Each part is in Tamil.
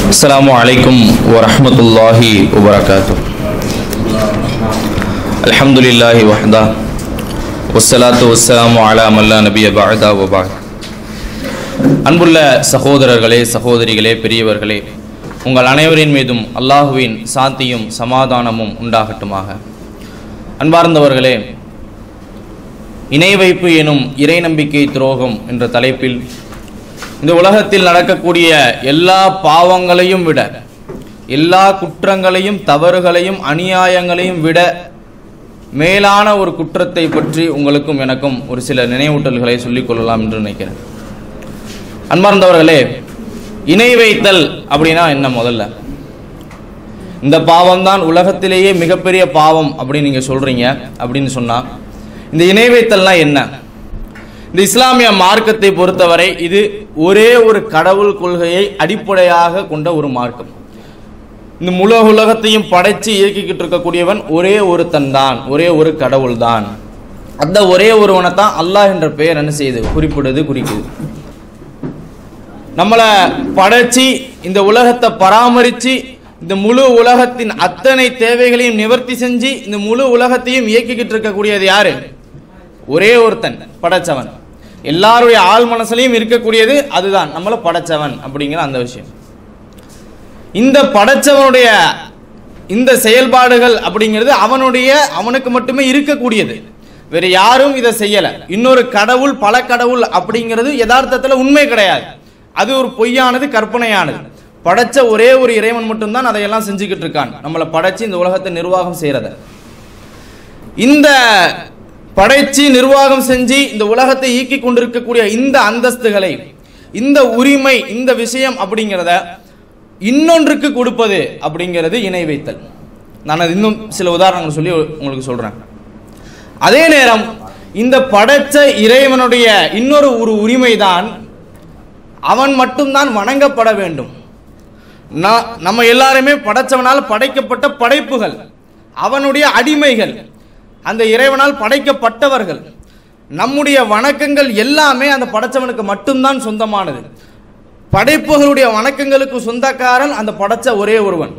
السلام عليكم ورحمة الله وبركاته الحمد لله وحده والصلاة والسلام على من لا نبي بعد وبعد அன்புள்ள சகோதரர்களே சகோதரிகளே பெரியவர்களே உங்கள் அனைவரின் மீதும் அல்லாஹுவின் சாந்தியும் சமாதானமும் உண்டாகட்டுமாக அன்பார்ந்தவர்களே இணை வைப்பு எனும் இறை நம்பிக்கை துரோகம் என்ற தலைப்பில் இந்த உலகத்தில் நடக்கக்கூடிய எல்லா பாவங்களையும் விட எல்லா குற்றங்களையும் தவறுகளையும் அநியாயங்களையும் விட மேலான ஒரு குற்றத்தை பற்றி உங்களுக்கும் எனக்கும் ஒரு சில நினைவூட்டல்களை சொல்லிக் கொள்ளலாம் என்று நினைக்கிறேன் அன்பார்ந்தவர்களே இணை வைத்தல் அப்படின்னா என்ன முதல்ல இந்த பாவம் தான் உலகத்திலேயே மிகப்பெரிய பாவம் அப்படின்னு நீங்க சொல்றீங்க அப்படின்னு சொன்னா இந்த இணை வைத்தல்னா என்ன இந்த இஸ்லாமிய மார்க்கத்தை பொறுத்தவரை இது ஒரே ஒரு கடவுள் கொள்கையை அடிப்படையாக கொண்ட ஒரு மார்க்கம் இந்த முழு உலகத்தையும் படைச்சு இயக்கிக்கிட்டு இருக்கக்கூடியவன் ஒரே ஒருத்தன் தான் ஒரே ஒரு கடவுள் தான் அந்த ஒரே ஒருவனை தான் அல்லாஹ் என்ற பெயர் என்ன செய்யுது குறிப்பிடுது குறிக்குது நம்மளை படைச்சு இந்த உலகத்தை பராமரிச்சு இந்த முழு உலகத்தின் அத்தனை தேவைகளையும் நிவர்த்தி செஞ்சு இந்த முழு உலகத்தையும் இயக்கிக்கிட்டு இருக்கக்கூடியது யாரு ஒரே ஒருத்தன் படைச்சவன் எல்லாருடைய ஆள் மனசுலையும் இருக்கக்கூடியது அதுதான் நம்மளை படைச்சவன் அப்படிங்கிற அந்த விஷயம் இந்த படைச்சவனுடைய இந்த செயல்பாடுகள் அப்படிங்கிறது அவனுடைய அவனுக்கு மட்டுமே இருக்கக்கூடியது வேற யாரும் இதை செய்யல இன்னொரு கடவுள் பல கடவுள் அப்படிங்கிறது யதார்த்தத்துல உண்மை கிடையாது அது ஒரு பொய்யானது கற்பனையானது படைச்ச ஒரே ஒரு இறைவன் மட்டும்தான் அதையெல்லாம் செஞ்சுக்கிட்டு இருக்கான் நம்மளை படைச்சு இந்த உலகத்தை நிர்வாகம் செய்யறத இந்த படைச்சு நிர்வாகம் செஞ்சு இந்த உலகத்தை இயக்கி கொண்டிருக்கக்கூடிய இந்த அந்தஸ்துகளை இந்த உரிமை இந்த விஷயம் அப்படிங்கிறத இன்னொன்றுக்கு கொடுப்பது அப்படிங்கிறது இணை வைத்தல் நான் அது இன்னும் சில உதாரணங்கள் சொல்லி உங்களுக்கு சொல்றேன் அதே நேரம் இந்த படைச்ச இறைவனுடைய இன்னொரு ஒரு உரிமைதான் அவன் மட்டும்தான் வணங்கப்பட வேண்டும் நான் நம்ம எல்லாருமே படைச்சவனால் படைக்கப்பட்ட படைப்புகள் அவனுடைய அடிமைகள் அந்த இறைவனால் படைக்கப்பட்டவர்கள் நம்முடைய வணக்கங்கள் எல்லாமே அந்த படைச்சவனுக்கு மட்டும்தான் சொந்தமானது படைப்புகளுடைய வணக்கங்களுக்கு சொந்தக்காரன் அந்த படைச்ச ஒரே ஒருவன்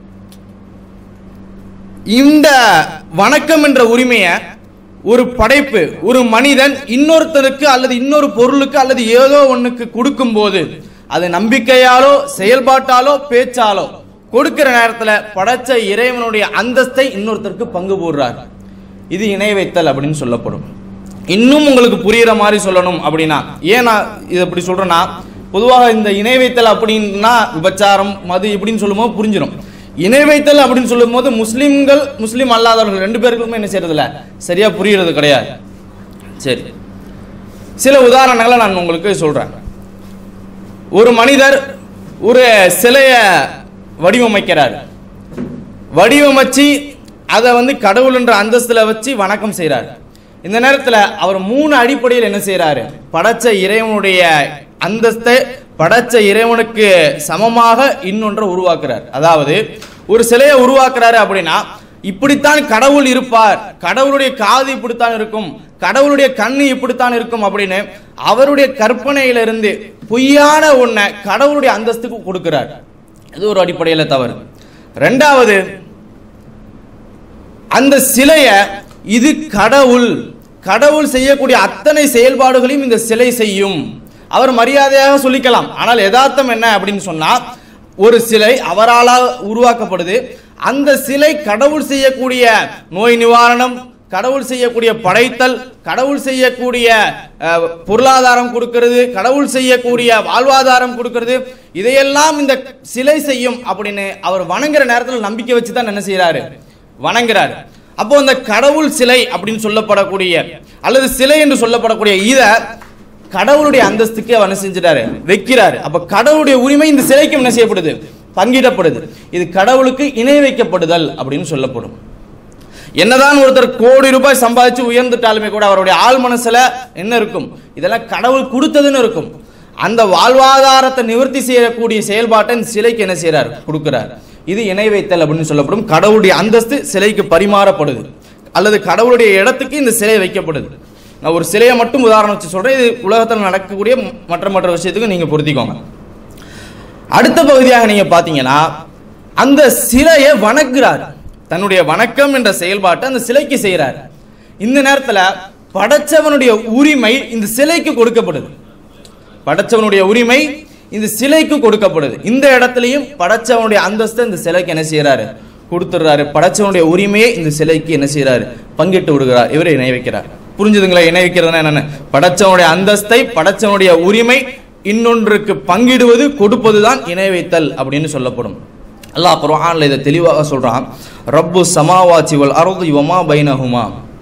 இந்த வணக்கம் என்ற உரிமையை ஒரு படைப்பு ஒரு மனிதன் இன்னொருத்தருக்கு அல்லது இன்னொரு பொருளுக்கு அல்லது ஏதோ ஒண்ணுக்கு கொடுக்கும் போது அது நம்பிக்கையாலோ செயல்பாட்டாலோ பேச்சாலோ கொடுக்கிற நேரத்துல படைச்ச இறைவனுடைய அந்தஸ்தை இன்னொருத்தருக்கு பங்கு போடுறார் இது இணை வைத்தல் அப்படின்னு சொல்லப்படும் இன்னும் உங்களுக்கு புரியுற மாதிரி சொல்லணும் அப்படின்னா ஏன் நான் இது இப்படி சொல்றேன்னா பொதுவாக இந்த இணை வைத்தல் அப்படின்னா விபச்சாரம் மது இப்படின்னு சொல்லும்போது புரிஞ்சிடும் இணை வைத்தல் அப்படின்னு சொல்லும்போது முஸ்லிம்கள் முஸ்லீம் அல்லாதவர்கள் ரெண்டு பேருக்குமே என்ன செய்யறதில்ல சரியா புரியுறது கிடையாது சரி சில உதாரணங்களை நான் உங்களுக்கு சொல்றேன் ஒரு மனிதர் ஒரு சிலைய வடிவமைக்கிறார் வடிவமைச்சு அதை வந்து கடவுள் என்ற அந்தஸ்துல வச்சு வணக்கம் செய்கிறார் இந்த நேரத்தில் அவர் மூணு அடிப்படையில் என்ன செய்யறாரு படைச்ச இறைவனுடைய அந்தஸ்தை படைச்ச இறைவனுக்கு சமமாக இன்னொன்றை உருவாக்குறார் அதாவது ஒரு சிலையை உருவாக்குறாரு அப்படின்னா இப்படித்தான் கடவுள் இருப்பார் கடவுளுடைய காது இப்படித்தான் இருக்கும் கடவுளுடைய கண்ணு இப்படித்தான் இருக்கும் அப்படின்னு அவருடைய கற்பனையிலிருந்து பொய்யான ஒன்றை கடவுளுடைய அந்தஸ்துக்கு கொடுக்கிறார் இது ஒரு அடிப்படையில் தவறு ரெண்டாவது அந்த சிலைய இது கடவுள் கடவுள் செய்யக்கூடிய அத்தனை செயல்பாடுகளையும் இந்த சிலை செய்யும் அவர் மரியாதையாக சொல்லிக்கலாம் ஆனால் யதார்த்தம் என்ன அப்படின்னு சொன்னா ஒரு சிலை அவரால் உருவாக்கப்படுது அந்த சிலை கடவுள் செய்யக்கூடிய நோய் நிவாரணம் கடவுள் செய்யக்கூடிய படைத்தல் கடவுள் செய்யக்கூடிய அஹ், பொருளாதாரம் கொடுக்கிறது கடவுள் செய்யக்கூடிய வாழ்வாதாரம் கொடுக்கிறது இதையெல்லாம் இந்த சிலை செய்யும் அப்படின்னு அவர் வணங்குற நேரத்தில் நம்பிக்கை வச்சு தான் என்ன செய்யறாரு வணங்குறாரு அப்போ அந்த கடவுள் சிலை அப்படின்னு சொல்லப்படக்கூடிய அல்லது சிலை என்று சொல்லப்படக்கூடிய இத கடவுளுடைய அந்தஸ்துக்கு அவர் என்ன செஞ்சிட்டாரு வைக்கிறாரு அப்ப கடவுளுடைய உரிமை இந்த சிலைக்கு என்ன செய்யப்படுது பங்கிடப்படுது இது கடவுளுக்கு இணை வைக்கப்படுதல் அப்படின்னு சொல்லப்படும் என்னதான் ஒருத்தர் கோடி ரூபாய் சம்பாதிச்சு உயர்ந்துட்டாலுமே கூட அவருடைய ஆள் மனசுல என்ன இருக்கும் இதெல்லாம் கடவுள் கொடுத்ததுன்னு இருக்கும் அந்த வாழ்வாதாரத்தை நிவர்த்தி செய்யக்கூடிய செயல்பாட்டை இந்த சிலைக்கு என்ன செய்யறார் கொடுக்கிறார் இது இணை வைத்தல் அப்படின்னு சொல்லப்படும் கடவுளுடைய அந்தஸ்து சிலைக்கு பரிமாறப்படுது அல்லது கடவுளுடைய இடத்துக்கு இந்த சிலை வைக்கப்படுது நான் ஒரு சிலையை மட்டும் உதாரணம் வச்சு சொல்றேன் இது உலகத்தில் நடக்கக்கூடிய மற்ற மற்ற விஷயத்துக்கு நீங்க பொருத்திக்கோங்க அடுத்த பகுதியாக நீங்க பாத்தீங்கன்னா அந்த சிலையை வணங்குறார் தன்னுடைய வணக்கம் என்ற செயல்பாட்டை அந்த சிலைக்கு செய்கிறார் இந்த நேரத்துல படைச்சவனுடைய உரிமை இந்த சிலைக்கு கொடுக்கப்படுது படைச்சவனுடைய உரிமை இந்த சிலைக்கு கொடுக்கப்படுது இந்த இடத்துலயும் படைச்சவனுடைய அந்தஸ்தை இந்த சிலைக்கு என்ன செய்யறாரு கொடுத்துடுறாரு படைச்சவனுடைய உரிமையை இந்த சிலைக்கு என்ன செய்யறாரு பங்கிட்டு விடுகிறார் இவரை இணை வைக்கிறார் புரிஞ்சுதுங்களா இணை வைக்கிறதுனா என்னன்னு படைச்சவனுடைய அந்தஸ்தை படைச்சவனுடைய உரிமை இன்னொன்றுக்கு பங்கிடுவது கொடுப்பதுதான் இணை வைத்தல் அப்படின்னு சொல்லப்படும் அல்லாஹ் குர்ஆன்ல இதை தெளிவாக சொல்றான் ரப்பு சமாவாச்சி வல் அருது வமா பைனஹுமா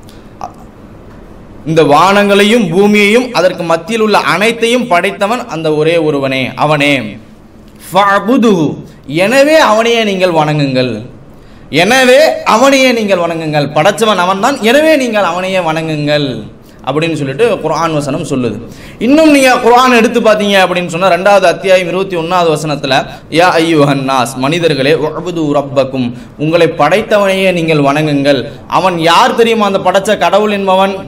இந்த வானங்களையும் பூமியையும் அதற்கு மத்தியில் உள்ள அனைத்தையும் படைத்தவன் அந்த ஒரே ஒருவனே அவனே ஃபஅபுதுஹு. எனவே அவனையே நீங்கள் வணங்குங்கள் எனவே அவனையே நீங்கள் வணங்குங்கள் படைச்சவன் அவன்தான் எனவே நீங்கள் அவனையே வணங்குங்கள் அப்படின்னு சொல்லிட்டு குர்ஆன் வசனம் சொல்லுது இன்னும் நீங்க குர்ஆன் எடுத்து பார்த்தீங்க அப்படின்னு சொன்னா ரெண்டாவது அத்தியாயம் இருபத்தி ஒன்னாவது வசனத்துல யா ஐயுஹன் நாஸ் மனிதர்களே உஅபுது ரப்பக்கும் உங்களை படைத்தவனையே நீங்கள் வணங்குங்கள் அவன் யார் தெரியுமா அந்த படைச்ச கடவுள் என்பவன்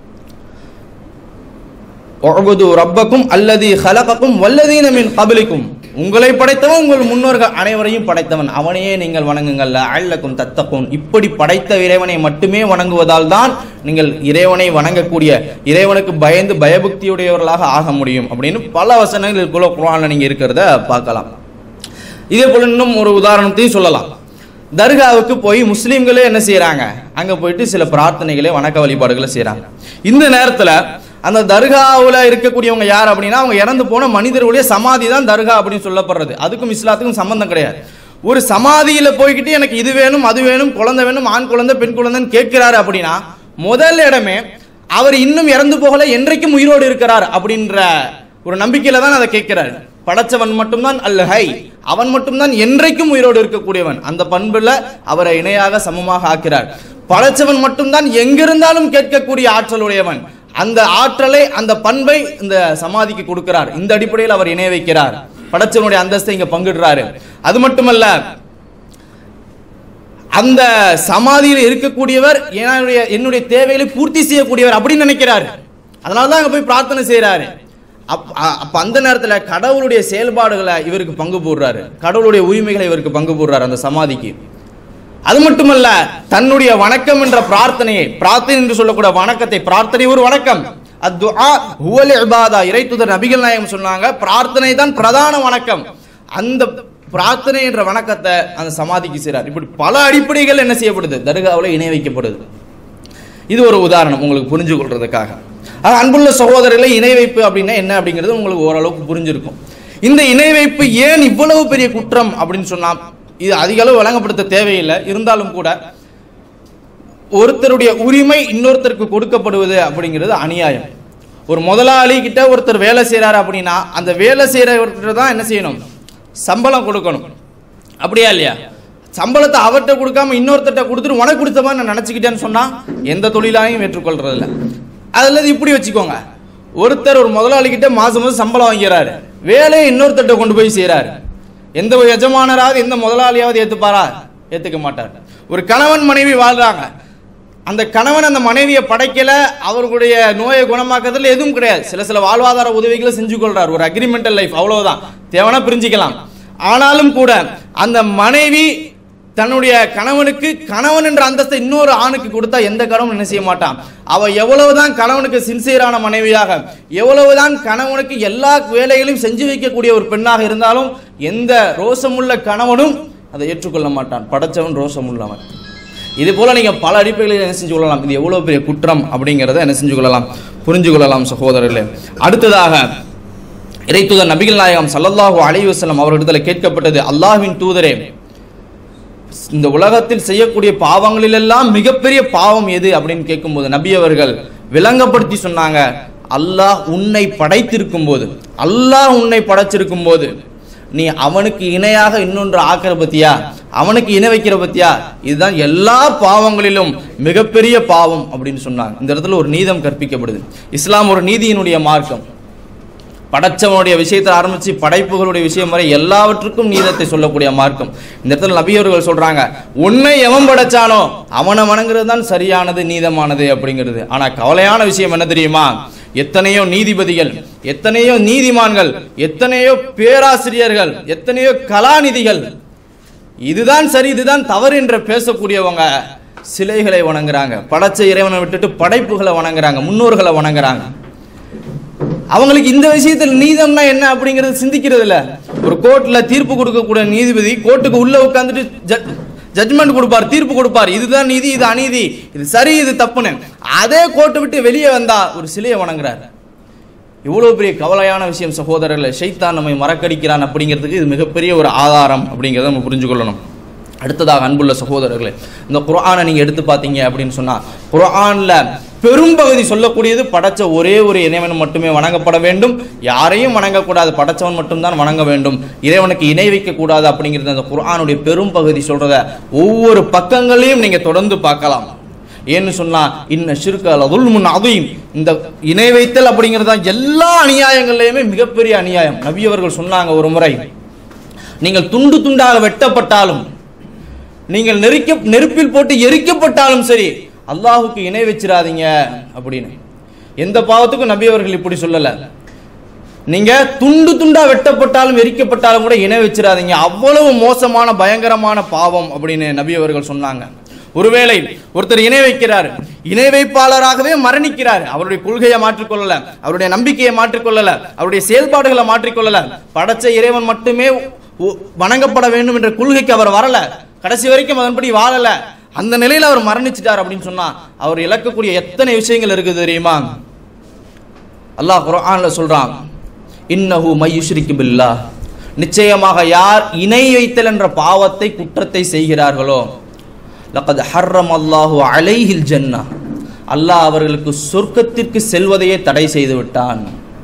உஅபுது ரப்பக்கும் அல்லதி ஹலகக்கும் வல்லதீன மின் கபலிக்கும் உங்களை படைத்தவன் உங்கள் முன்னோர்கள் அனைவரையும் படைத்தவன் அவனையே நீங்கள் வணங்குங்கள் அல்லக்கும் தத்தக்கும் இப்படி படைத்த இறைவனை மட்டுமே வணங்குவதால் தான் நீங்கள் இறைவனை வணங்கக்கூடிய இறைவனுக்கு பயந்து பயபக்தியுடையவர்களாக ஆக முடியும் அப்படின்னு பல வசனங்கள் இதுக்குள்ள குரான்ல நீங்க இருக்கிறத பார்க்கலாம் இதே போல இன்னும் ஒரு உதாரணத்தையும் சொல்லலாம் தர்காவுக்கு போய் முஸ்லீம்களே என்ன செய்றாங்க அங்க போயிட்டு சில பிரார்த்தனைகளை வணக்க வழிபாடுகளை செய்றாங்க இந்த நேரத்துல அந்த தர்காவுல இருக்கக்கூடியவங்க யார் அப்படின்னா அவங்க இறந்து போன மனிதர்களுடைய சமாதி தான் தர்கா அப்படின்னு சொல்லப்படுறது அதுக்கும் இஸ்லாத்துக்கும் சம்பந்தம் கிடையாது ஒரு சமாதியில போய்கிட்டு எனக்கு இது வேணும் அது வேணும் குழந்தை வேணும் ஆண் குழந்தை பெண் குழந்தைன்னு கேட்கிறாரு அப்படின்னா முதல் இடமே அவர் இன்னும் இறந்து போகல என்றைக்கும் உயிரோடு இருக்கிறார் அப்படின்ற ஒரு நம்பிக்கையில தான் அதை கேட்கிறாரு படைச்சவன் மட்டும்தான் அல்ல ஹை அவன் மட்டும்தான் என்றைக்கும் உயிரோடு இருக்கக்கூடியவன் அந்த பண்புல அவரை இணையாக சமமாக ஆக்கிறார் படைச்சவன் மட்டும்தான் எங்கிருந்தாலும் கேட்கக்கூடிய ஆற்றலுடையவன் அந்த ஆற்றலை அந்த பண்பை இந்த சமாதிக்கு கொடுக்கிறார் இந்த அடிப்படையில் அவர் இணைய வைக்கிறார் படைச்சவனுடைய அந்தஸ்தை இங்க பங்கிடுறாரு அது மட்டுமல்ல அந்த சமாதியில் இருக்கக்கூடியவர் என்னுடைய என்னுடைய தேவைகளை பூர்த்தி செய்யக்கூடியவர் அப்படின்னு நினைக்கிறாரு அதனால தான் அங்க போய் பிரார்த்தனை செய்யறாரு அப் அ- அப்ப அந்த நேரத்துல கடவுளுடைய செயல்பாடுகளை இவருக்கு பங்கு போடுறாரு கடவுளுடைய உரிமைகளை இவருக்கு பங்கு போடுறாரு அந்த சமாதிக்கு அது மட்டுமல்ல தன்னுடைய வணக்கம் என்ற பிரார்த்தனையை பிரார்த்தனை என்று சொல்லக்கூடிய வணக்கத்தை பிரார்த்தனை ஒரு வணக்கம் அத்துஆ ஹுவல் இபாதா இறைத்துதர் நபிகள் நாயகம் சொன்னாங்க பிரார்த்தனை தான் பிரதான வணக்கம் அந்த பிரார்த்தனை என்ற வணக்கத்தை அந்த சமாதிக்கு செய்றார் இப்படி பல அடிப்படைகள் என்ன செய்யப்படுது தர்காவில் இணை வைக்கப்படுது இது ஒரு உதாரணம் உங்களுக்கு புரிஞ்சு கொள்றதுக்காக ஆக அன்புள்ள சகோதரர்களை இணை வைப்பு அப்படின்னா என்ன அப்படிங்கிறது உங்களுக்கு ஓரளவுக்கு புரிஞ்சிருக்கும் இந்த இணை வைப்பு ஏன் இவ்வளவு பெரிய குற்றம் அப்படின்னு சொன்னா இது அதிக அளவு வழங்கப்படுத்த தேவையில்லை இருந்தாலும் கூட ஒருத்தருடைய உரிமை இன்னொருத்தருக்கு கொடுக்கப்படுவது அப்படிங்கிறது அநியாயம் ஒரு முதலாளி கிட்ட ஒருத்தர் வேலை செய்றாரு அப்படின்னா அந்த வேலை செய்யறவர்கிட்ட தான் என்ன செய்யணும் சம்பளம் கொடுக்கணும் அப்படியா இல்லையா சம்பளத்தை அவர்கிட்ட கொடுக்காம இன்னொருத்தர்ட்ட கொடுத்துட்டு உனக்கு கொடுத்த மாதிரி நான் நினச்சிக்கிட்டேன்னு சொன்னா எந்த தொழிலாளையும் ஏற்றுக்கொள்றது இல்லை அதில் இப்படி வச்சுக்கோங்க ஒருத்தர் ஒரு முதலாளி கிட்ட மாசம் மாசம் சம்பளம் வாங்கிறாரு வேலையை இன்னொருத்தர்ட்ட கொண்டு போய் செய்றாரு எந்த ஒரு எஜமானராவது எந்த முதலாளியாவது ஏத்துப்பாரா ஏத்துக்க மாட்டார் ஒரு கணவன் மனைவி வாழ்றாங்க அந்த கணவன் அந்த மனைவியை படைக்கல அவர்களுடைய நோயை குணமாக்குறதுல எதுவும் கிடையாது சில சில வாழ்வாதார உதவிகளை செஞ்சு கொள்றார் ஒரு அக்ரிமெண்டல் லைஃப் அவ்வளவுதான் தேவனா பிரிஞ்சுக்கலாம் ஆனாலும் கூட அந்த மனைவி தன்னுடைய கணவனுக்கு கணவன் என்ற அந்தஸ்தை இன்னொரு ஆணுக்கு கொடுத்தா எந்த கணவன் என்ன செய்ய மாட்டான் அவ எவ்வளவுதான் கணவனுக்கு சின்சியரான மனைவியாக எவ்வளவுதான் கணவனுக்கு எல்லா வேலைகளையும் செஞ்சு வைக்கக்கூடிய ஒரு பெண்ணாக இருந்தாலும் எந்த ரோசமுள்ள கணவனும் அதை ஏற்றுக்கொள்ள மாட்டான் படைச்சவன் ரோசமுள்ளவன் இது போல நீங்க பல அடிப்படைகளில் என்ன செஞ்சு கொள்ளலாம் இது எவ்வளவு பெரிய குற்றம் அப்படிங்கிறத என்ன செஞ்சு கொள்ளலாம் புரிஞ்சு கொள்ளலாம் சகோதரர்களே அடுத்ததாக இறைத்தூதர் நபிகள் நாயகம் ஸல்லல்லாஹு அலைஹி வஸல்லம் அவர்களிடத்தில் கேட்கப்பட்டது அல்லாஹ்வின் தூதரே இந்த உலகத்தில் செய்யக்கூடிய பாவங்களிலெல்லாம் மிகப்பெரிய பாவம் எது அப்படின்னு கேட்கும்போது நபி அவர்கள் விளங்கப்படுத்தி சொன்னாங்க அல்லாஹ் உன்னை படைத்திருக்கும் போது அல்லாஹ் உன்னை படைச்சிருக்கும் போது நீ அவனுக்கு இணையாக இன்னொன்று ஆக்கிற பத்தியா அவனுக்கு இணை வைக்கிற பத்தியா இதுதான் எல்லா பாவங்களிலும் மிகப்பெரிய பாவம் அப்படின்னு சொன்னாங்க இந்த இடத்துல ஒரு நீதம் கற்பிக்கப்படுது இஸ்லாம் ஒரு நீதியினுடைய மார்க்கம் படைச்சவனுடைய விஷயத்தில் ஆரம்பிச்சு படைப்புகளுடைய விஷயம் வரை எல்லாவற்றுக்கும் நீதத்தை சொல்லக்கூடிய மார்க்கம் இந்த இடத்துல நபியவர்கள் சொல்றாங்க உன்னை எவன் படைச்சானோ அவனை வணங்குறது தான் சரியானது நீதமானது அப்படிங்கிறது ஆனா கவலையான விஷயம் என்ன தெரியுமா எத்தனையோ நீதிபதிகள் எத்தனையோ நீதிமான்கள் எத்தனையோ பேராசிரியர்கள் எத்தனையோ கலாநிதிகள் இதுதான் சரி இதுதான் தவறு என்று பேசக்கூடியவங்க சிலைகளை வணங்குறாங்க படைச்ச இறைவனை விட்டுட்டு படைப்புகளை வணங்குறாங்க முன்னோர்களை வணங்குறாங்க அவங்களுக்கு இந்த விஷயத்தில் நீதம்னா என்ன அப்படிங்கறது சிந்திக்கிறது இல்ல ஒரு கோர்ட்ல தீர்ப்பு கொடுக்கக்கூடிய நீதிபதி கோர்ட்டுக்கு உள்ள உட்கார்ந்துட்டு ஜட்மெண்ட் கொடுப்பார் தீர்ப்பு கொடுப்பார் இதுதான் நீதி இது அநீதி இது சரி இது தப்புன்னு அதே கோர்ட்டை விட்டு வெளியே வந்தா ஒரு சிலையை வணங்குறார் இவ்வளவு பெரிய கவலையான விஷயம் சகோதரர்களே ஷைத்தான் நம்மை மறக்கடிக்கிறான் அப்படிங்கிறதுக்கு இது மிகப்பெரிய ஒரு ஆதாரம் அப்படிங்கிறத நம்ம புரிஞ்சுக்கொள்ளணும் அடுத்ததாக அன்புள்ள சகோதரர்களே இந்த குர்ஆனை நீங்க எடுத்து பார்த்தீங்க அப்படின்னு சொன்னா குர்ஆன்ல பெரும்பகுதி சொல்லக்கூடியது படைச்ச ஒரே ஒரு இறைவன் மட்டுமே வணங்கப்பட வேண்டும் யாரையும் வணங்கக்கூடாது படைச்சவன் மட்டும்தான் வணங்க வேண்டும் இறைவனுக்கு இணை வைக்க கூடாது அப்படிங்கிறது அந்த குர்ஆனுடைய பெரும்பகுதி சொல்றத ஒவ்வொரு பக்கங்களையும் நீங்க தொடர்ந்து பார்க்கலாம் ஏன்னு சொன்னா இன்ன ஷிர்கல் அதுல்முன் அதையும் இந்த இணை வைத்தல் அப்படிங்கிறது தான் எல்லா அநியாயங்கள்லையுமே மிகப்பெரிய அநியாயம் நபி அவர்கள் சொன்னாங்க ஒரு முறை நீங்கள் துண்டு துண்டாக வெட்டப்பட்டாலும் நீங்கள் நெருக்க நெருப்பில் போட்டு எரிக்கப்பட்டாலும் சரி அல்லாஹுக்கு இணை வச்சிராதீங்க அப்படின்னு எந்த பாவத்துக்கும் நபி அவர்கள் இப்படி சொல்லல நீங்க துண்டு துண்டா வெட்டப்பட்டாலும் எரிக்கப்பட்டாலும் கூட இணை வச்சிராதீங்க அவ்வளவு மோசமான பயங்கரமான பாவம் அப்படின்னு நபி அவர்கள் சொன்னாங்க ஒருவேளை ஒருத்தர் இணை வைக்கிறார் இணை வைப்பாளராகவே மரணிக்கிறார் அவருடைய கொள்கையை மாற்றிக்கொள்ளல அவருடைய நம்பிக்கையை மாற்றிக்கொள்ளல அவருடைய செயல்பாடுகளை மாற்றிக்கொள்ளல படைச்ச இறைவன் மட்டுமே ஒ- வணங்கப்பட வேண்டும் என்ற கொள்கைக்கு அவர் வரல கடைசி வரைக்கும் அதன்படி வாழல அந்த நிலையில அவர் மரணிச்சிட்டார் அப்படின்னு சொன்னா அவர் இழக்கக்கூடிய எத்தனை விஷயங்கள் இருக்குது தெரியுமா அல்லாஹ் குர்ஆன்ல சொல்றான் இன்னஹு மையுஷ்ரிக்கு பில்லாஹ் நிச்சயமாக யார் இணை வைத்தல் என்ற பாவத்தை குற்றத்தை செய்கிறார்களோ லக்கத் ஹர்ரம் அல்லாஹு அலைஹில் ஜன்னா அல்லாஹ் அவர்களுக்கு சொர்க்கத்திற்கு செல்வதையே தடை செய்து விட்டான்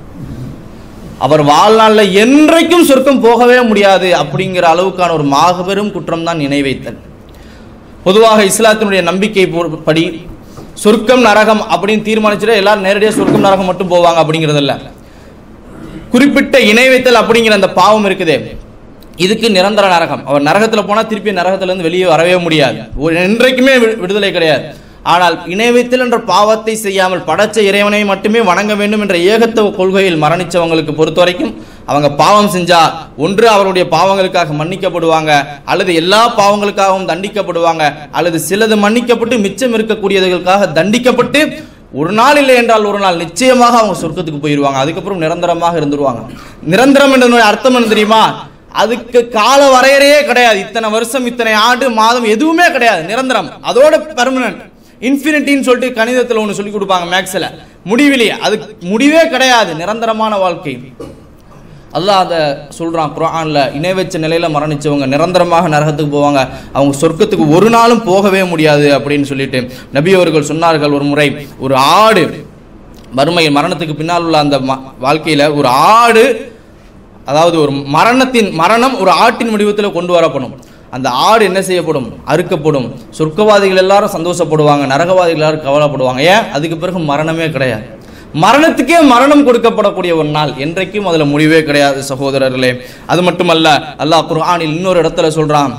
அவர் வாழ்நாளில் என்றைக்கும் சொர்க்கம் போகவே முடியாது அப்படிங்கிற அளவுக்கான ஒரு மாபெரும் குற்றம் தான் இணை வைத்தல் பொதுவாக இஸ்லாத்தினுடைய நம்பிக்கை பொ- படி சொர்க்கம் நரகம் அப்படின்னு தீர்மானிச்சுட்டு எல்லாரும் நேரடியாக சொர்க்கம் நரகம் மட்டும் போவாங்க அப்படிங்கிறது இல்ல குறிப்பிட்ட இணை வைத்தல் அப்படிங்கிற அந்த பாவம் இருக்குதே இதுக்கு நிரந்தர நரகம் அவர் நரகத்துல போனா திருப்பி நரகத்துல இருந்து வெளியே வரவே முடியாது ஒரு என்றைக்குமே வி- விடுதலை கிடையாது ஆனால் இணை வைத்தல் என்ற பாவத்தை செய்யாமல் படைச்ச இறைவனை மட்டுமே வணங்க வேண்டும் என்ற ஏகத்துவ கொள்கையில் மரணிச்சவங்களுக்கு பொறுத்த வரைக்கும் அவங்க பாவம் செஞ்சா ஒன்று அவருடைய பாவங்களுக்காக மன்னிக்கப்படுவாங்க அல்லது எல்லா பாவங்களுக்காகவும் தண்டிக்கப்படுவாங்க அல்லது சிலது மன்னிக்கப்பட்டு மிச்சம் இருக்கக்கூடியவர்களுக்காக தண்டிக்கப்பட்டு ஒரு நாள் இல்லை என்றால் ஒரு நாள் நிச்சயமாக அவங்க சொர்க்கத்துக்கு போயிடுவாங்க அதுக்கப்புறம் நிரந்தரமாக இருந்துருவாங்க நிரந்தரம் என்ற அர்த்தம் என்ன தெரியுமா அதுக்கு கால வரையறையே கிடையாது இத்தனை வருஷம் இத்தனை ஆண்டு மாதம் எதுவுமே கிடையாது நிரந்தரம் அதோட பெர்மனன்ட் இன்ஃபினிட்டின்னு சொல்லிட்டு கணிதத்தில் ஒன்று சொல்லி கொடுப்பாங்க மேக்ஸில் முடிவிலேயே அது முடிவே கிடையாது நிரந்தரமான வாழ்க்கை அல்லாஹ் அதை சொல்றான் குர்ஆன்ல இணை வச்ச நிலையில மரணிச்சவங்க நிரந்தரமாக நரகத்துக்கு போவாங்க அவங்க சொர்க்கத்துக்கு ஒரு நாளும் போகவே முடியாது அப்படின்னு சொல்லிட்டு நபி அவர்கள் சொன்னார்கள் ஒரு முறை ஒரு ஆடு மறுமை மரணத்துக்கு பின்னால் உள்ள அந்த ம- வாழ்க்கையில ஒரு ஆடு அதாவது ஒரு மரணத்தின் மரணம் ஒரு ஆட்டின் வடிவத்தில் கொண்டு வரப்படும் அந்த ஆடு என்ன செய்யப்படும் அறுக்கப்படும் சொர்க்கவாதிகள் எல்லாரும் சந்தோஷப்படுவாங்க நரகவாதிகள் எல்லாரும் கவலைப்படுவாங்க ஏன் அதுக்கு பிறகு மரணமே கிடையாது மரணத்துக்கே மரணம் கொடுக்கப்படக்கூடிய ஒரு நாள் என்றைக்கும் அதுல முடிவே கிடையாது சகோதரர்களே அது மட்டுமல்ல அல்லாஹ் குர்ஆனில் இன்னொரு இடத்துல சொல்றான்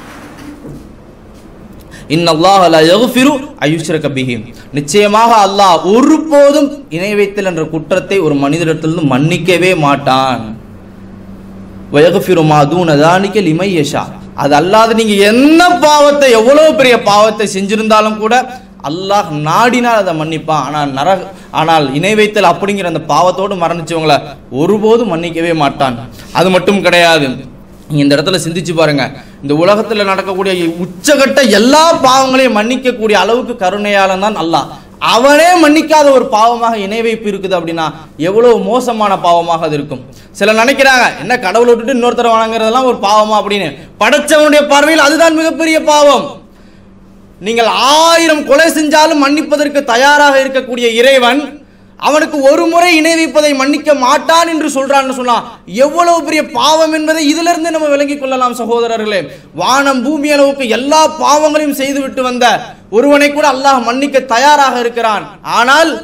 இன்னல்லாஹ லா யக்ஃபிரு அயுஷ்ரக பிஹி நிச்சயமாக அல்லாஹ் ஒருபோதும் இணை வைத்தல் என்ற குற்றத்தை ஒரு மனிதரிடத்திலிருந்து மன்னிக்கவே மாட்டான் வயகஃபிரு மா தூன தானிக்க லிமை யஷா அது அல்லாத நீங்க என்ன பாவத்தை எவ்வளவு பெரிய பாவத்தை செஞ்சிருந்தாலும் கூட அல்லாஹ் நாடினால் அதை மன்னிப்பான் ஆனால் நர ஆனால் இணை வைத்தல் அப்படிங்கிற அந்த பாவத்தோடு மரணிச்சவங்கள ஒருபோதும் மன்னிக்கவே மாட்டான் அது மட்டும் கிடையாது நீங்க இந்த இடத்துல சிந்திச்சு பாருங்க இந்த உலகத்துல நடக்கக்கூடிய உச்சகட்ட எல்லா பாவங்களையும் மன்னிக்கக்கூடிய அளவுக்கு கருணையாளன் தான் அல்லாஹ் அவனே மன்னிக்காத ஒரு பாவமாக இணை வைப்பு இருக்குது அப்படின்னா எவ்வளவு மோசமான பாவமாக அது இருக்கும் சிலர் நினைக்கிறாங்க என்ன கடவுளை விட்டுட்டு இன்னொருத்தர் வணங்குறதெல்லாம் ஒரு பாவமா அப்படின்னு படைச்சவனுடைய பார்வையில் அதுதான் மிகப்பெரிய பாவம் நீங்கள் ஆயிரம் கொலை செஞ்சாலும் மன்னிப்பதற்கு தயாராக இருக்கக்கூடிய இறைவன் அவனுக்கு ஒரு முறை இணை வைப்பதை மன்னிக்க மாட்டான் என்று சொல்றான்னு சொன்னா எவ்வளவு பெரிய பாவம் என்பதை இதிலிருந்து நம்ம விளங்கிக் கொள்ளலாம் சகோதரர்களே வானம் பூமி அளவுக்கு எல்லா பாவங்களையும் செய்துவிட்டு வந்த ஒருவனை கூட அல்லாஹ் மன்னிக்க தயாராக இருக்கிறான் ஆனால்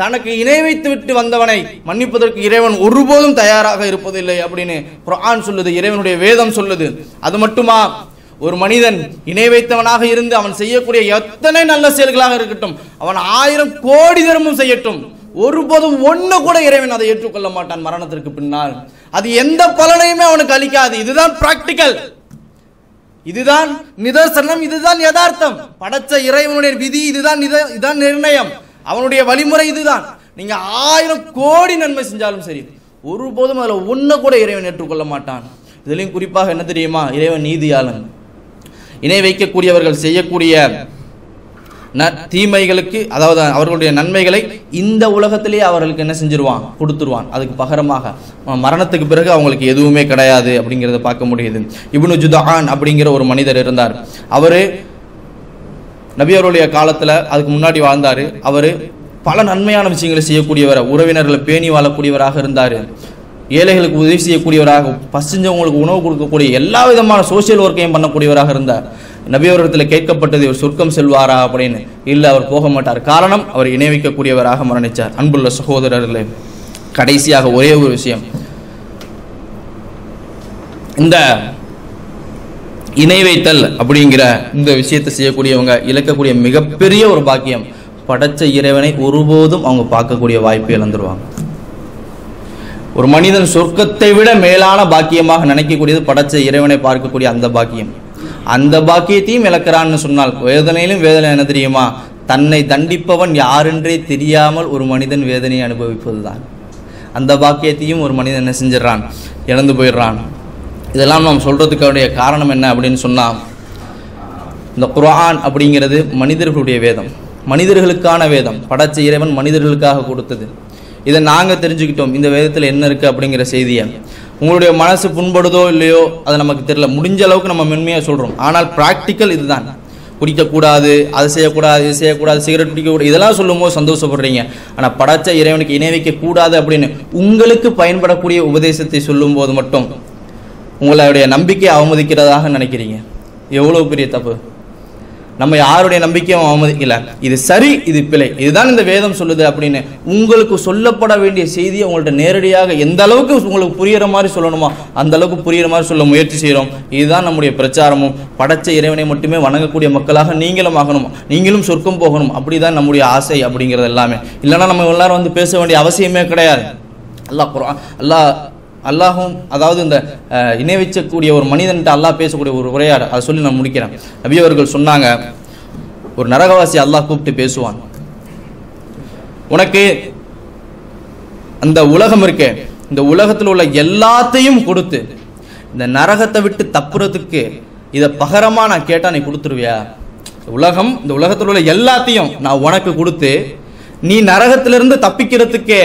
தனக்கு இணை வைத்து விட்டு வந்தவனை மன்னிப்பதற்கு இறைவன் ஒருபோதும் தயாராக இருப்பதில்லை அப்படின்னு குர்ஆன் சொல்லுது இறைவனுடைய வேதம் சொல்லுது அது மட்டுமா ஒரு மனிதன் இணை வைத்தவனாக இருந்து அவன் செய்யக்கூடிய எத்தனை நல்ல செயல்களாக இருக்கட்டும் அவன் ஆயிரம் கோடி தர்மம் செய்யட்டும் ஒருபோதும் ஒண்ணு கூட இறைவன் அதை ஏற்றுக்கொள்ள மாட்டான் மரணத்திற்கு பின்னால் அது எந்த பலனையுமே அவனுக்கு அளிக்காது இதுதான் பிராக்டிக்கல் இதுதான் நிதர்சனம் இதுதான் யதார்த்தம் படைச்ச இறைவனுடைய விதி இதுதான் நித- இதுதான் நிர்ணயம் அவனுடைய வழிமுறை இதுதான் நீங்க ஆயிரம் கோடி நன்மை செஞ்சாலும் சரி ஒருபோதும் அதுல ஒண்ணு கூட இறைவன் ஏற்றுக்கொள்ள மாட்டான் இதுலயும் குறிப்பாக என்ன தெரியுமா இறைவன் நீதியாளன் இணை வைக்கக்கூடியவர்கள் செய்யக்கூடிய ந- தீமைகளுக்கு அதாவது அவர்களுடைய நன்மைகளை இந்த உலகத்திலேயே அவர்களுக்கு என்ன செஞ்சிருவான் கொடுத்துருவான் அதுக்கு பகரமாக அஹ் மரணத்துக்கு பிறகு அவங்களுக்கு எதுவுமே கிடையாது அப்படிங்கிறத பார்க்க முடியுது இப்னு ஜுதான் அப்படிங்கிற ஒரு மனிதர் இருந்தார் அவரு நபி அவருடைய காலத்துல அதுக்கு முன்னாடி வாழ்ந்தாரு அவரு பல நன்மையான விஷயங்களை செய்யக்கூடியவர் உறவினர்களை பேணி வாழக்கூடியவராக இருந்தார் ஏழைகளுக்கு உதவி செய்யக்கூடியவராக பசிஞ்சவங்களுக்கு உணவு கொடுக்கக்கூடிய எல்லா விதமான சோஷியல் ஒர்க்கையும் பண்ணக்கூடியவராக இருந்தார் நபி அவரிடத்தில் கேட்கப்பட்டது இவர் சொர்க்கம் செல்வாரா அப்படின்னு இல்லை அவர் போக மாட்டார் காரணம் அவர் இணை வைக்கக்கூடியவராக மரணிச்சார் அன்புள்ள சகோதரர்களே கடைசியாக ஒரே ஒரு விஷயம் இந்த இணை வைத்தல் அப்படிங்கிற இந்த விஷயத்தை செய்யக்கூடியவங்க இழக்கக்கூடிய மிகப்பெரிய ஒரு பாக்கியம் படைச்ச இறைவனை ஒருபோதும் அவங்க பார்க்கக்கூடிய வாய்ப்பை இழந்துருவாங்க ஒரு மனிதன் சொர்க்கத்தை விட மேலான பாக்கியமாக நினைக்கக்கூடியது படைச்ச இறைவனை பார்க்கக்கூடிய அந்த பாக்கியம் அந்த பாக்கியத்தையும் இழக்கிறான்னு சொன்னால் வேதனையிலும் வேதனை என்ன தெரியுமா தன்னை தண்டிப்பவன் யாரென்றே தெரியாமல் ஒரு மனிதன் வேதனையை அனுபவிப்பதுதான் அந்த பாக்கியத்தையும் ஒரு மனிதன் என்ன செஞ்சிடறான் இழந்து போயிடுறான் இதெல்லாம் நாம் சொல்றதுக்கான காரணம் என்ன அப்படின்னு சொன்னா இந்த குர்ஆன் அப்படிங்கிறது மனிதர்களுடைய வேதம் மனிதர்களுக்கான வேதம் படைச்ச இறைவன் மனிதர்களுக்காக கொடுத்தது இதை நாங்கள் தெரிஞ்சுக்கிட்டோம் இந்த வேதத்தில் என்ன இருக்குது அப்படிங்கிற செய்தியை உங்களுடைய மனசு புண்படுதோ இல்லையோ அது நமக்கு தெரியல முடிஞ்ச அளவுக்கு நம்ம மென்மையாக சொல்கிறோம் ஆனால் ப்ராக்டிக்கல் இதுதான் குடிக்கக்கூடாது அது செய்யக்கூடாது இது செய்யக்கூடாது சிகரெட் பிடிக்கக்கூடாது இதெல்லாம் சொல்லும்போது சந்தோஷப்படுறீங்க ஆனால் படைச்ச இறைவனுக்கு இணை வைக்கக்கூடாது அப்படின்னு உங்களுக்கு பயன்படக்கூடிய உபதேசத்தை சொல்லும்போது மட்டும் உங்களுடைய நம்பிக்கையை அவமதிக்கிறதாக நினைக்கிறீங்க எவ்வளோ பெரிய தப்பு நம்ம யாருடைய நம்பிக்கையும் அவமதிக்கல இது சரி இது பிழை இதுதான் இந்த வேதம் சொல்லுது அப்படின்னு உங்களுக்கு சொல்லப்பட வேண்டிய செய்தியை உங்கள்ட்ட நேரடியாக எந்த அளவுக்கு உங்களுக்கு புரியுற மாதிரி சொல்லணுமோ அந்த அளவுக்கு புரியுற மாதிரி சொல்ல முயற்சி செய்கிறோம் இதுதான் நம்முடைய பிரச்சாரமும் படைச்ச இறைவனை மட்டுமே வணங்கக்கூடிய மக்களாக நீங்களும் ஆகணும் நீங்களும் சொர்க்கம் போகணும் அப்படிதான் நம்முடைய ஆசை அப்படிங்கிறது எல்லாமே இல்லைன்னா நம்ம எல்லாரும் வந்து பேச வேண்டிய அவசியமே கிடையாது அல்லாஹ் குர்ஆன் அல்லாஹ் அல்லாஹும் அதாவது இந்த அஹ், இணை வைக்கக்கூடிய ஒரு மனிதன்ட்ட அல்லாஹ் பேசக்கூடிய ஒரு உரையாடு அதை சொல்லி நான் முடிக்கிறேன் நபி அவர்கள் சொன்னாங்க ஒரு நரகவாசி அல்லாஹ் கூப்பிட்டு பேசுவான் உனக்கு அந்த உலகம் இருக்கே இந்த உலகத்தில் உள்ள எல்லாத்தையும் கொடுத்து இந்த நரகத்தை விட்டு தப்புறதுக்கு இதை பகரமா நான் கேட்டா நீ கொடுத்துருவியா உலகம் இந்த உலகத்தில் உள்ள எல்லாத்தையும் நான் உனக்கு கொடுத்து நீ நரகத்திலிருந்து தப்பிக்கிறதுக்கே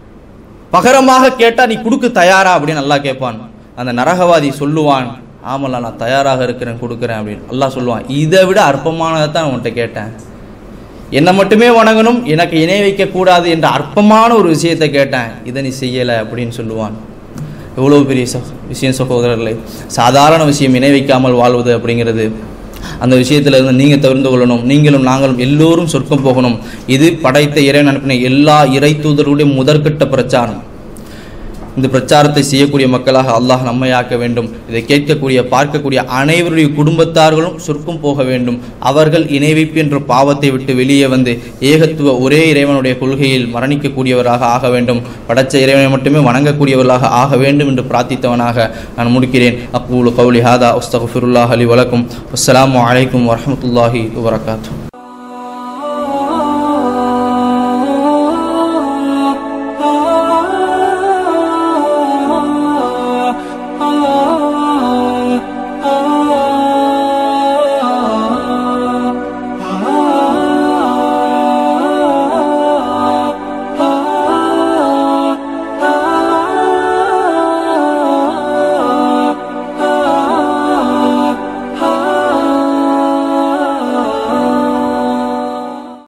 பகரமாக கேட்டா நீ கொடுக்க தயாரா அப்படின்னு அல்லாஹ் கேட்பான் அந்த நரகவாதி சொல்லுவான் ஆமல்ல நான் தயாராக இருக்கிறேன் கொடுக்குறேன் அப்படின்னு அல்லாஹ் சொல்லுவான் இதை விட அற்பமானதை தான் நான் உன்கிட்ட கேட்டேன் என்னை மட்டுமே வணங்கணும் எனக்கு இணை வைக்க கூடாது என்ற அற்பமான ஒரு விஷயத்தை கேட்டேன் இதை நீ செய்யலை அப்படின்னு சொல்லுவான் எவ்வளோ பெரிய ச விஷயம் சகோதரர்களே சாதாரண விஷயம் இணை வைக்காமல் வாழ்வது அப்படிங்கிறது அந்த விஷயத்துல இருந்து நீங்கள் தவிர்த்து கொள்ளணும் நீங்களும் நாங்களும் எல்லோரும் சொர்க்கம் போகணும் இது படைத்த இறைவன் அனுப்பின எல்லா இறை தூதர்களுடைய முதற்கட்ட பிரச்சாரம் இந்த பிரச்சாரத்தை செய்யக்கூடிய மக்களாக அல்லாஹ் நம்மை ஆக்க வேண்டும் இதை கேட்கக்கூடிய பார்க்கக்கூடிய அனைவருடைய குடும்பத்தார்களும் சொர்க்கம் போக வேண்டும் அவர்கள் இணை வைப்பு என்ற பாவத்தை விட்டு வெளியே வந்து ஏகத்துவ ஒரே இறைவனுடைய கொள்கையில் மரணிக்கக்கூடியவராக ஆக வேண்டும் படைச்ச இறைவனை மட்டுமே வணங்கக்கூடியவர்களாக ஆக வேண்டும் என்று பிரார்த்தித்தவனாக நான் முடிக்கிறேன் அக்கூலு கவுலி ஹாதா உஸ்தகுஃபிருல்லாஹ் அலி வலக்கும் அஸ்ஸலாமு அலைக்கும் வரஹ்மத்துல்லாஹி வபரகாத்துஹு